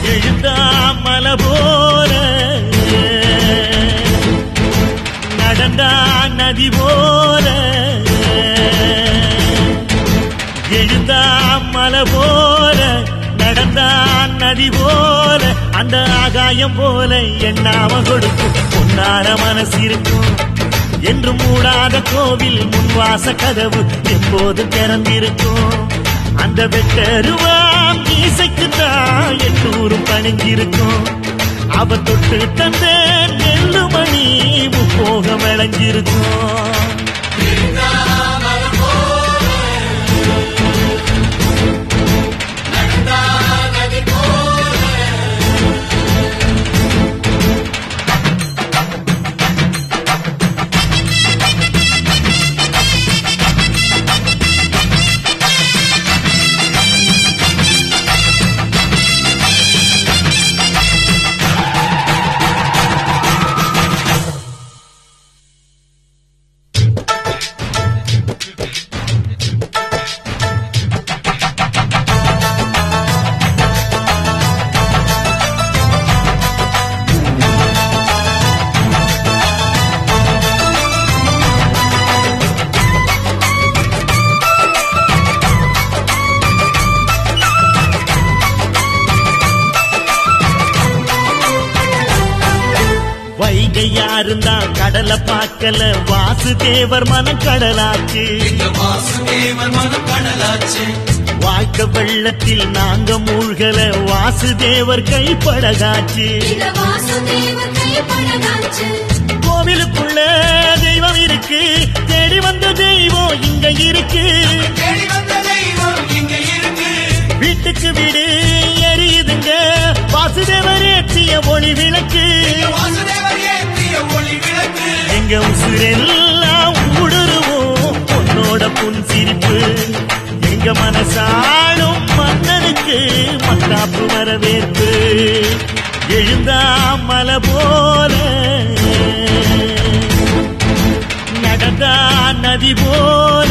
எழுந்தா மலை போல நடந்தா நதி போல எழுந்தா மலை போல நடந்தா நதி போல அந்த ஆகாயம் போல எண்ணாம கொடுக்கும் பொன்னார மனசு இருக்கும் என்று மூடாத கோவில் முன்வாச கதவு எப்போது திறந்திருக்கும் அந்த வெட்டருவாம் இசைக்கு தான் எட்டூரும் பணிஞ்சிருக்கும் அவ தொட்டு தந்த நெல்லு மணி முப்போக விளைஞ்சிருக்கும் வைகை யாருந்தான் கடலை பார்க்கல வாசுதேவர் மனம் கடலாச்சு எங்க வாசுதேவன் மனம் கடலாச்சு வாழ்க்கை வெள்ளத்தில் நாங்க மூழ்கல வாசுதேவர் கைப்படகாச்சு இந்த வாசுதேவர் கைப்படகாச்சு கோவிலுக்குள்ள தெய்வம் இருக்கு தேடி வந்த தெய்வம் இங்க இருக்கு தேடி வந்த தெய்வம் இங்க இருக்கு வீட்டுக்கு வீடு எரியுதுங்க வாசுதேவர் ஏற்றிய ஒளி விளக்கு வாசுதேவர் ஏற்றிய ஒளி விளக்கு எங்க உசுரெல்லாம் ஊடுருவோம் உன்னோட புன் சிரிப்பு எங்க மனசாளும் மன்னனுக்கு மத்தாப்பு வரவேற்பு எழுந்தா மலை போல நடந்தா நதி போல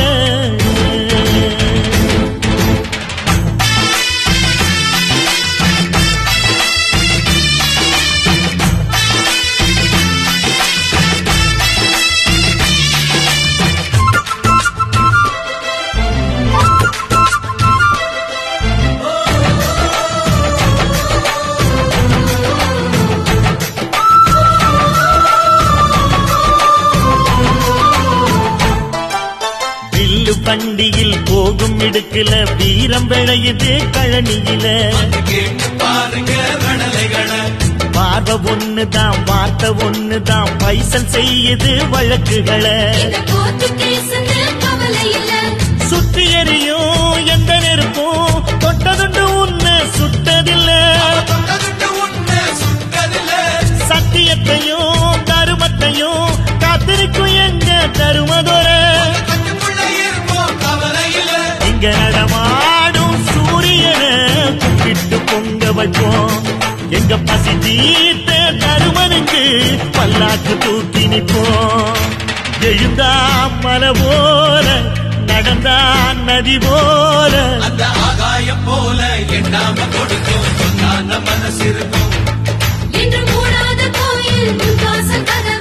வில்லு பண்டியில் போகும் இடுக்குல வீரம் விளையுது கழனியில கேட்டு பாருங்க ரணலைகளை பார்வை ஒண்ணுதான் வார்த்தை ஒண்ணுதான் பைசல் செய்யுது வழக்குகளை இந்த கோர்ட்டு கேஸ்னு கவலை இல்ல சுத்தி எறியும் எந்த நெருப்பும் தொட்டதுண்டு உன்னை சுட்டதில்ல தொட்டதுண்டு உண்மை சுட்டதில்ல சத்தியத்தையும் தருமத்தையும் காத்திருக்கும் எங்க தருமதொர கட்டுக்குள்ள இருப்போம் கவலை இல்ல இங்க நடமாடும் சூரியனை கும்பிட்டு பொங்க வைப்போம் எங்க பசி தீர்த்த தருமனுக்கு பல்லாக்கு தூக்கி நிப்போம் எழுந்தா மலை போல நடந்தா நதி போல அந்த ஆகாயம் போல எண்ணாம கொடுக்கும் பொன்னான மனசு இருக்கும் என்று மூடாத கோயில் முன்வாசல் கதவு